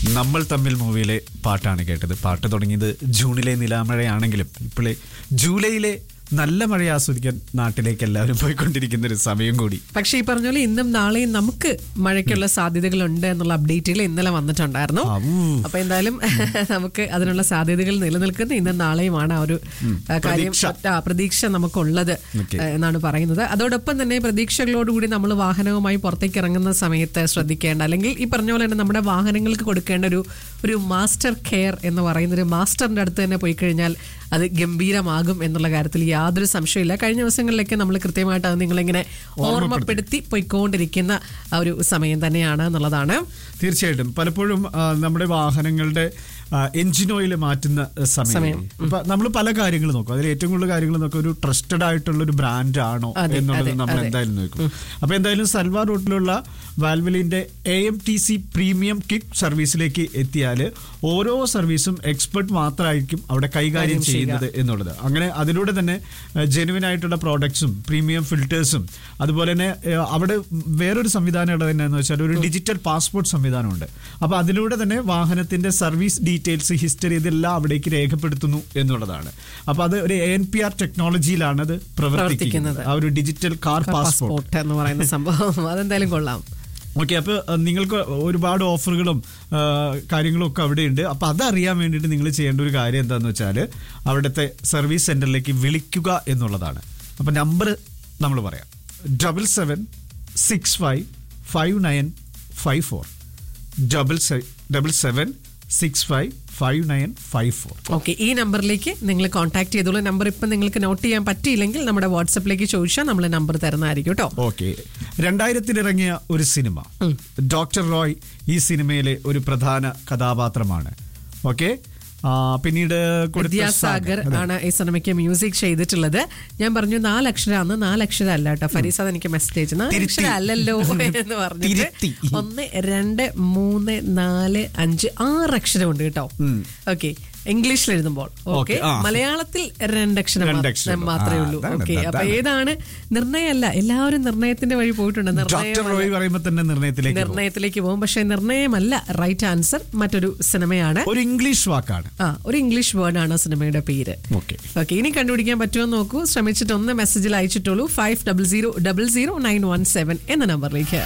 നമ്മൾ തമ്മിൽ മൂവിയിലെ പാട്ടാണ് കേട്ടത് പാട്ട് തുടങ്ങിയത് ജൂണിലെ നിലാമഴയാണെങ്കിലും ഇപ്പോഴേ ജൂലൈയിലെ നല്ല മഴ ആസ്വദിക്കാൻ നാട്ടിലേക്ക് എല്ലാവരും പോയിക്കൊണ്ടിരിക്കുന്ന ഒരു സമയം കൂടി പക്ഷെ ഈ പറഞ്ഞ പോലെ ഇന്നും നാളെയും നമുക്ക് മഴയ്ക്കുള്ള സാധ്യതകളുണ്ട് എന്നുള്ള അപ്ഡേറ്റുകൾ ഇന്നലെ വന്നിട്ടുണ്ടായിരുന്നു ആവൂ. അപ്പൊ എന്തായാലും നമുക്ക് അതിനുള്ള സാധ്യതകൾ നിലനിൽക്കുന്ന ഇന്നും നാളെയുമാണ് ആ ഒരു ആ, കാര്യം പ്രതീക്ഷ. ആ, പ്രതീക്ഷ നമുക്കുള്ളത് Okay. ആ, എന്നാണ് പറയുന്നത് അതോടൊപ്പം തന്നെ പ്രതീക്ഷകളോടുകൂടി നമ്മൾ വാഹനവുമായി പുറത്തേക്ക് ഇറങ്ങുന്ന സമയത്ത് ശ്രദ്ധിക്കേണ്ട അല്ലെങ്കിൽ ഈ പറഞ്ഞ പോലെ തന്നെ നമ്മുടെ വാഹനങ്ങൾക്ക് കൊടുക്കേണ്ട ഒരു ഒരു മാസ്റ്റർ കെയർ എന്ന് പറയുന്ന ഒരു മാസ്റ്ററിന്റെ അടുത്ത് തന്നെ പോയി കഴിഞ്ഞാൽ അത് ഗംഭീരമാകും എന്നുള്ള കാര്യത്തിൽ യാതൊരു സംശയമില്ല കഴിഞ്ഞ ദിവസങ്ങളിലൊക്കെ നമ്മൾ കൃത്യമായിട്ട് അത് നിങ്ങളിങ്ങനെ ഓർമ്മപ്പെടുത്തി പോയിക്കൊണ്ടിരിക്കുന്ന ആ ഒരു സമയം തന്നെയാണ് എന്നുള്ളതാണ് തീർച്ചയായിട്ടും പലപ്പോഴും ആ, നമ്മുടെ വാഹനങ്ങളുടെ എഞ്ചിൻ ഓയിൽ മാറ്റുന്ന ആ, സമയം സമയം. അപ്പൊ നമ്മൾ പല കാര്യങ്ങൾ നോക്കും അതിൽ ഏറ്റവും കൂടുതൽ കാര്യങ്ങൾ നോക്കും ഒരു ട്രസ്റ്റഡ് ആയിട്ടുള്ള ഒരു ബ്രാൻഡ് ആണോ അതെ, എന്നുള്ളത് അതെ, നമ്മൾ അതെ. എന്തായാലും നോക്കും അപ്പൊ എന്തായാലും സൽവാർ റൂട്ടിലുള്ള വാൽവലിന്റെ A M T C premium kick സർവീസിലേക്ക് എത്തിയാൽ ഓരോ സർവീസും എക്സ്പെർട്ട് മാത്രമായിരിക്കും അവിടെ കൈകാര്യം കാര്യം ചെയ്യുക. ചെയ്യുന്നത് എന്നുള്ളത് അങ്ങനെ അതിലൂടെ തന്നെ ജെനുവിൻ ആയിട്ടുള്ള പ്രോഡക്ട്സും പ്രീമിയം ഫിൽറ്റേഴ്സും അതുപോലെ തന്നെ ഏഹ്, അവിടെ വേറൊരു സംവിധാനം ഉള്ളത് എന്നാന്ന് വെച്ചാൽ ഒരു ഡിജിറ്റൽ പാസ്പോർട്ട് സംവിധാനമുണ്ട് അപ്പൊ അതിലൂടെ തന്നെ വാഹനത്തിന്റെ സർവീസ് ഡീറ്റെയിൽസ് ഹിസ്റ്ററി ഇതെല്ലാം അവിടേക്ക് രേഖപ്പെടുത്തുന്നു എന്നുള്ളതാണ് അപ്പൊ അത് ഒരു എൻ പി ആർ ടെക്നോളജിയിലാണ് അത് പ്രവർത്തിക്കുന്നത് പ്രവർത്തിക്കുന്നത്. ആ ഒരു ഡിജിറ്റൽ കാർ പാസ്പോർട്ട് പാസ്പോർട്ട് എന്ന് പറയുന്ന സംഭവം അതെന്തായാലും കൊള്ളാം ഓക്കെ അപ്പോൾ നിങ്ങൾക്ക് ഒരുപാട് ഓഫറുകളും ആ, കാര്യങ്ങളും ഒക്കെ അവിടെ ഉണ്ട് അപ്പോൾ അതറിയാൻ വേണ്ടിയിട്ട് നിങ്ങൾ ചെയ്യേണ്ട ഒരു കാര്യം എന്താണെന്ന് വെച്ചാൽ അവിടുത്തെ സർവീസ് സെന്ററിലേക്ക് വിളിക്കുക എന്നുള്ളതാണ് അപ്പോൾ നമ്പർ നമ്മൾ പറയാം double seven six five five nine five four double double seven six five five nine five four okay ഈ നമ്പറിലേക്ക് നിങ്ങൾ കോൺടാക്ട് ചെയ്തോളൂ നമ്പർ ഇപ്പം നിങ്ങൾക്ക് നോട്ട് ചെയ്യാൻ പറ്റിയില്ലെങ്കിൽ നമ്മുടെ വാട്സപ്പിലേക്ക് ചോദിച്ചാൽ നമ്മൾ നമ്പർ തരുന്നതായിരിക്കും കേട്ടോ ഓക്കെ രണ്ടായിരത്തിൽ ഇറങ്ങിയ ഒരു സിനിമ ഡോക്ടർ റോയ് ഈ സിനിമയിലെ ഒരു പ്രധാന കഥാപാത്രമാണ് ഓക്കെ പിന്നീട് കൊടുത്ത വിദ്യാസാഗർ സാഗർ. അതെ. ആണ് ഈ സിനിമയ്ക്ക് മ്യൂസിക് ചെയ്തിട്ടുള്ളത് ഞാൻ പറഞ്ഞു നാലക്ഷരാന്ന് നാലക്ഷരം അല്ല കേട്ടോ ഫരീസാദ് എനിക്ക് മെസ്സേജ് അയച്ചു തിരുത്തി. നാലക്ഷരം അല്ലല്ലോ എന്ന് പറഞ്ഞിട്ട് തിരുത്തി. ഒന്ന് രണ്ട് മൂന്ന് നാല് അഞ്ച് ആറ് അക്ഷരമുണ്ട് കേട്ടോ ഓക്കെ ഇംഗ്ലീഷിൽ എഴുതുമ്പോൾ ഓക്കെ Okay, ആ. മലയാളത്തിൽ രണ്ടക്ഷരം മാ- രണ്ടക്ഷരം. മാത്രമേ ആ, ഉള്ളൂ അതാണ്, ഓക്കെ അപ്പൊ അതാണ്. ഏതാണ് നിർണയമല്ല എല്ലാവരും നിർണയത്തിന്റെ വഴി പോയിട്ടുണ്ട് ഡോക്ടർ നിർണയമല്ല. റോയ് പറയുമ്പോൾ തന്നെ നിർണയത്തിലേക്ക് പോകും. നിർണയത്തിലേക്ക് പോകും പക്ഷെ നിർണയമല്ല റൈറ്റ് ആൻസർ മറ്റൊരു സിനിമയാണ് ഒരു ഇംഗ്ലീഷ് വാക്കാണ് ആ ഒരു ഇംഗ്ലീഷ് വേർഡാണ് ആ സിനിമയുടെ പേര് ഓക്കെ ഓക്കെ ഇനി കണ്ടുപിടിക്കാൻ പറ്റുമോ എന്ന് നോക്കൂ ശ്രമിച്ചിട്ട് ഒന്ന് മെസ്സേജിൽ അയച്ചിട്ടുള്ളൂ five double zero double zero nine one seven എന്ന നമ്പറിലേക്ക്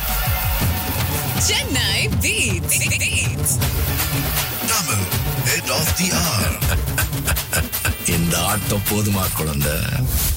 Chennai Beats. Beats. Tamil, head of the hour. இந்த ஆட்டம் போதுமா குழந்தை